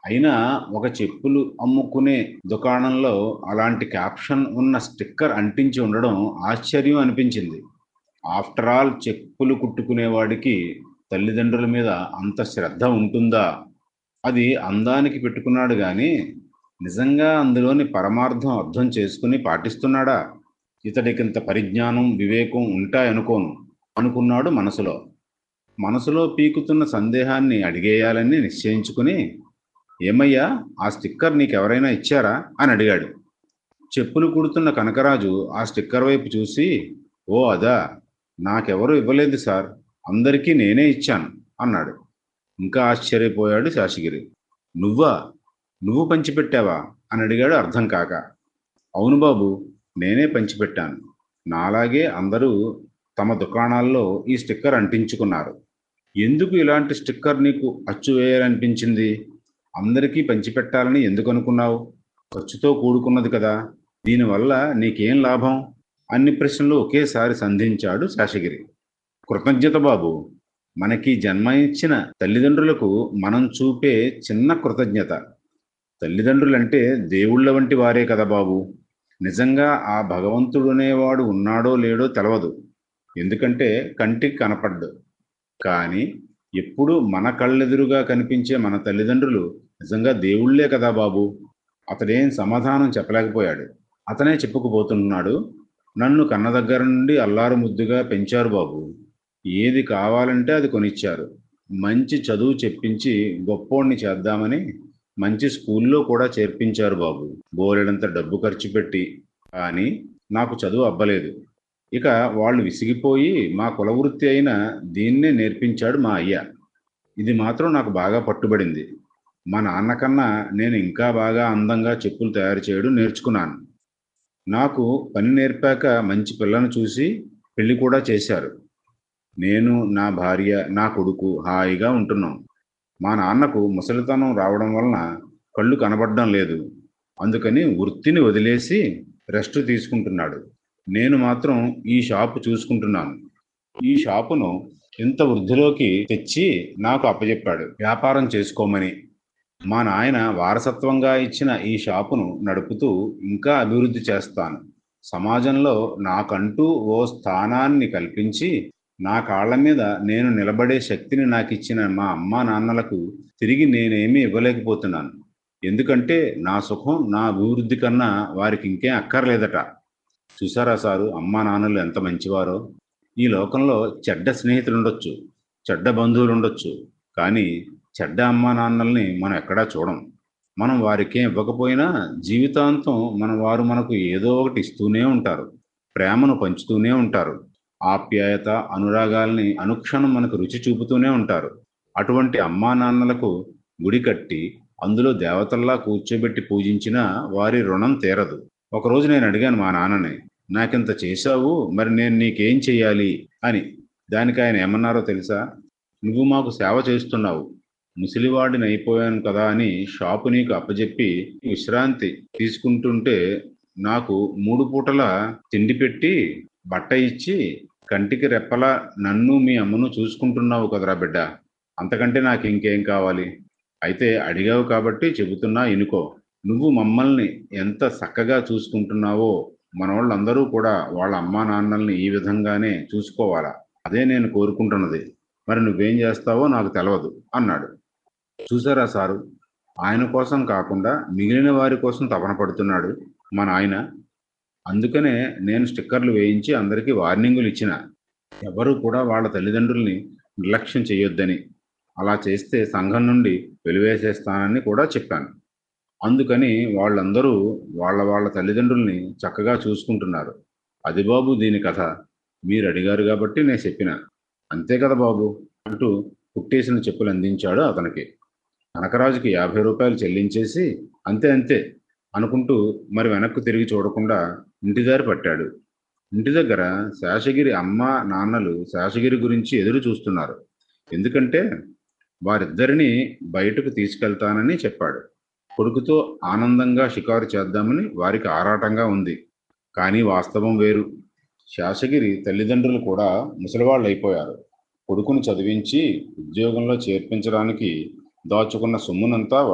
అయినా ఒక చెప్పులు అమ్ముకునే దుకాణంలో అలాంటి క్యాప్షన్ ఉన్న స్టిక్కర్ అంటించి ఉండడం ఆశ్చర్యం అనిపించింది ఆఫ్టర్ ఆల్ చెప్పులు కుట్టుకునేవాడికి తల్లిదండ్రుల మీద అంత శ్రద్ధ ఉంటుందా అది అందానికి పెట్టుకున్నాడు కానీ నిజంగా అందులోని పరమార్థం అర్థం చేసుకుని పాటిస్తున్నాడా ఇతడికింత పరిజ్ఞానం వివేకం ఉంటాయనుకోను అనుకున్నాడు మనసులో మనసులో పీకుతున్న సందేహాన్ని అడిగేయాలని నిశ్చయించుకుని ఏమయ్యా ఆ స్టిక్కర్ నీకెవరైనా ఇచ్చారా అని అడిగాడు చెప్పులు కుడుతున్న కనకరాజు ఆ స్టిక్కర్ వైపు చూసి ఓ అదా నాకెవరూ ఇవ్వలేదు సార్ అందరికీ నేనే ఇచ్చాను అన్నాడు ఇంకా ఆశ్చర్యపోయాడు శాషగిరి నువ్వా నువ్వు పంచిపెట్టావా అని అడిగాడు అర్థం కాక అవును బాబు నేనే పంచిపెట్టాను నాలాగే అందరూ తమ దుకాణాల్లో ఈ స్టిక్కర్ అంటించుకున్నారు ఎందుకు ఇలాంటి స్టిక్కర్ నీకు అచ్చు వేయాలనిపించింది అందరికీ పంచిపెట్టాలని ఎందుకు అనుకున్నావు ఖర్చుతో కూడుకున్నది కదా దీనివల్ల నీకేం లాభం అన్ని ప్రశ్నలు ఒకేసారి సంధించాడు శాషగిరి కృతజ్ఞత బాబు మనకి జన్మ ఇచ్చిన తల్లిదండ్రులకు మనం చూపే చిన్న కృతజ్ఞత తల్లిదండ్రులంటే దేవుళ్ళ వంటి వారే కదా బాబు నిజంగా ఆ భగవంతుడనేవాడు ఉన్నాడో లేడో తెలవదు ఎందుకంటే కంటికి కనపడ్డు కానీ ఎప్పుడు మన కళ్ళెదురుగా కనిపించే మన తల్లిదండ్రులు నిజంగా దేవుళ్లే కదా బాబు అతడేం సమాధానం చెప్పలేకపోయాడు అతనే చెప్పుకుపోతున్నాడు నన్ను కన్న దగ్గర నుండి అల్లారు ముద్దుగా పెంచారు బాబు ఏది కావాలంటే అది కొనిచ్చారు మంచి చదువు చెప్పించి గొప్పోడిని చేద్దామని మంచి స్కూల్లో కూడా చేర్పించారు బాబు బోలెడంత డబ్బు ఖర్చు పెట్టి కానీ నాకు చదువు అబ్బలేదు ఇక వాళ్ళు విసిగిపోయి మా కులవృత్తి అయిన దీన్నే నేర్పించాడు మా అయ్య ఇది మాత్రం నాకు బాగా పట్టుబడింది మా నాన్నకన్నా నేను ఇంకా బాగా అందంగా చెప్పులు తయారు చేయడం నేర్చుకున్నాను నాకు పని నేర్పాక మంచి పిల్లను చూసి పెళ్లి కూడా చేశారు నేను నా భార్య నా కొడుకు హాయిగా ఉంటున్నాం మా నాన్నకు ముసలితనం రావడం వలన కళ్ళు కనబడడం లేదు అందుకని వృత్తిని వదిలేసి రెస్ట్ తీసుకుంటున్నాడు నేను మాత్రం ఈ షాపు చూసుకుంటున్నాను ఈ షాపును ఇంత వృద్ధిలోకి తెచ్చి నాకు అప్పచెప్పాడు వ్యాపారం చేసుకోమని మా నాయన వారసత్వంగా ఇచ్చిన ఈ షాపును నడుపుతూ ఇంకా అభివృద్ధి చేస్తాను సమాజంలో నాకంటూ ఓ స్థానాన్ని కల్పించి నా కాళ్ళ మీద నేను నిలబడే శక్తిని నాకు ఇచ్చిన మా అమ్మా నాన్నలకు తిరిగి నేనేమీ ఇవ్వలేకపోతున్నాను ఎందుకంటే నా సుఖం నా అభివృద్ధి కన్నా వారికి ఇంకేం అక్కర్లేదట చూసారా సారు అమ్మా నాన్నలు ఎంత మంచివారో ఈ లోకంలో చెడ్డ స్నేహితులు ఉండొచ్చు చెడ్డ బంధువులు ఉండొచ్చు కానీ చెడ్డ అమ్మా నాన్నల్ని మనం ఎక్కడా చూడం మనం వారికేం ఇవ్వకపోయినా జీవితాంతం మన వారు మనకు ఏదో ఒకటి ఇస్తూనే ఉంటారు ప్రేమను పంచుతూనే ఉంటారు ఆప్యాయత అనురాగాల్ని అనుక్షణం మనకు రుచి చూపుతూనే ఉంటారు అటువంటి అమ్మా నాన్నలకు గుడి కట్టి అందులో దేవతల్లా కూర్చోబెట్టి పూజించినా వారి రుణం తీరదు ఒకరోజు నేను అడిగాను మా నాన్నని నాకింత చేశావు మరి నేను నీకేం చెయ్యాలి అని దానికి ఆయన ఏమన్నారో తెలుసా నువ్వు మాకు సేవ చేస్తున్నావు ముసలివాడిని అయిపోయాను కదా అని షాపు నీకు అప్పజెప్పి విశ్రాంతి తీసుకుంటుంటే నాకు మూడు పూటల తిండి పెట్టి బట్ట ఇచ్చి కంటికి రెప్పలా నన్ను మీ అమ్మను చూసుకుంటున్నావు కదరా బిడ్డ అంతకంటే నాకు ఇంకేం కావాలి అయితే అడిగావు కాబట్టి చెబుతున్నా ఇనుకో నువ్వు మమ్మల్ని ఎంత చక్కగా చూసుకుంటున్నావో మనోళ్ళందరూ కూడా వాళ్ళ అమ్మా నాన్నల్ని ఈ విధంగానే చూసుకోవాలా అదే నేను కోరుకుంటున్నది మరి నువ్వేం చేస్తావో నాకు తెలవదు అన్నాడు చూసారా సారు ఆయన కోసం కాకుండా మిగిలిన వారి కోసం తపన పడుతున్నాడు మా నాయన అందుకనే నేను స్టిక్కర్లు వేయించి అందరికీ వార్నింగులు ఇచ్చిన ఎవరు కూడా వాళ్ళ తల్లిదండ్రుల్ని నిర్లక్ష్యం చేయొద్దని అలా చేస్తే సంఘం నుండి వెలివేసేస్తానని కూడా చెప్పాను అందుకని వాళ్ళందరూ వాళ్ళ వాళ్ళ తల్లిదండ్రుల్ని చక్కగా చూసుకుంటున్నారు అది బాబు దీని కథ మీరు అడిగారు కాబట్టి నేను చెప్పిన అంతే కదా బాబు అంటూ కుట్టేసిన చెప్పులు అందించాడు అతనికి కనకరాజుకి యాభై రూపాయలు చెల్లించేసి అంతే అంతే అనుకుంటూ మరి వెనక్కు తిరిగి చూడకుండా ఇంటిదారి పట్టాడు ఇంటి దగ్గర శేషగిరి అమ్మ నాన్నలు శేషగిరి గురించి ఎదురు చూస్తున్నారు ఎందుకంటే వారిద్దరిని బయటకు తీసుకెళ్తానని చెప్పాడు కొడుకుతో ఆనందంగా షికారు చేద్దామని వారికి ఆరాటంగా ఉంది కానీ వాస్తవం వేరు శాసగిరి తల్లిదండ్రులు కూడా ముసలివాళ్ళు అయిపోయారు కొడుకును చదివించి ఉద్యోగంలో చేర్పించడానికి దాచుకున్న సొమ్మునంతా